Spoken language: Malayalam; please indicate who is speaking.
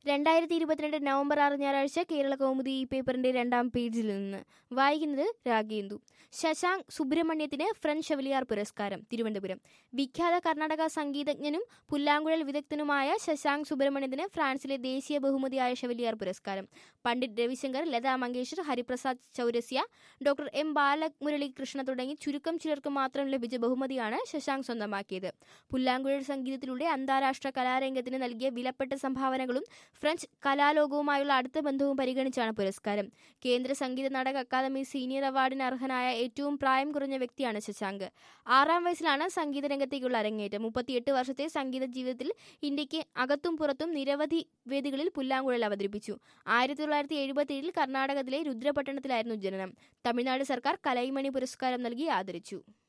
Speaker 1: രണ്ടായിരത്തി ഇരുപത്തിരണ്ട് നവംബർ ആറ് ഞായറാഴ്ച കേരള കൗമുദി ഈ പേപ്പറിന്റെ രണ്ടാം പേജിൽ നിന്ന് വായിക്കുന്നത് രാഗേന്ദു ശശാങ്ക് സുബ്രഹ്മണ്യത്തിന് ഫ്രഞ്ച് ഷെവലിയാർ പുരസ്കാരം തിരുവനന്തപുരം വിഖ്യാത കർണാടക സംഗീതജ്ഞനും പുല്ലാങ്കുഴൽ വിദഗ്ധനുമായ ശശാങ്ക് സുബ്രഹ്മണ്യത്തിന് ഫ്രാൻസിലെ ദേശീയ ബഹുമതിയായ ഷെവലിയാർ പുരസ്കാരം പണ്ഡിറ്റ് രവിശങ്കർ ലതാ മങ്കേഷ്കർ ഹരിപ്രസാദ് ചൗരസ്യ ഡോക്ടർ എം ബാലമുരളി കൃഷ്ണ തുടങ്ങി ചുരുക്കം ചിലർക്ക് മാത്രം ലഭിച്ച ബഹുമതിയാണ് ശശാങ്ക് സ്വന്തമാക്കിയത് പുല്ലാങ്കുഴൽ സംഗീതത്തിലൂടെ അന്താരാഷ്ട്ര കലാരംഗത്തിന് നൽകിയ വിലപ്പെട്ട സംഭാവനകളും ഫ്രഞ്ച് കലാലോകവുമായുള്ള അടുത്ത ബന്ധവും പരിഗണിച്ചാണ് പുരസ്കാരം കേന്ദ്ര സംഗീത നാടക അക്കാദമി സീനിയർ അവാർഡിന് അർഹനായ ഏറ്റവും പ്രായം കുറഞ്ഞ വ്യക്തിയാണ് ശശാങ്ക് ആറാം വയസ്സിലാണ് സംഗീത രംഗത്തേക്കുള്ള അരങ്ങേറ്റം മുപ്പത്തിയെട്ട് വർഷത്തെ സംഗീത ജീവിതത്തിൽ ഇന്ത്യക്ക് അകത്തും പുറത്തും നിരവധി വേദികളിൽ പുല്ലാങ്കുഴൽ അവതരിപ്പിച്ചു ആയിരത്തി തൊള്ളായിരത്തി എഴുപത്തിയേഴിൽ കർണാടകത്തിലെ രുദ്രപട്ടണത്തിലായിരുന്നു ജനനം തമിഴ്നാട് സർക്കാർ കലൈമണി പുരസ്കാരം നൽകി ആദരിച്ചു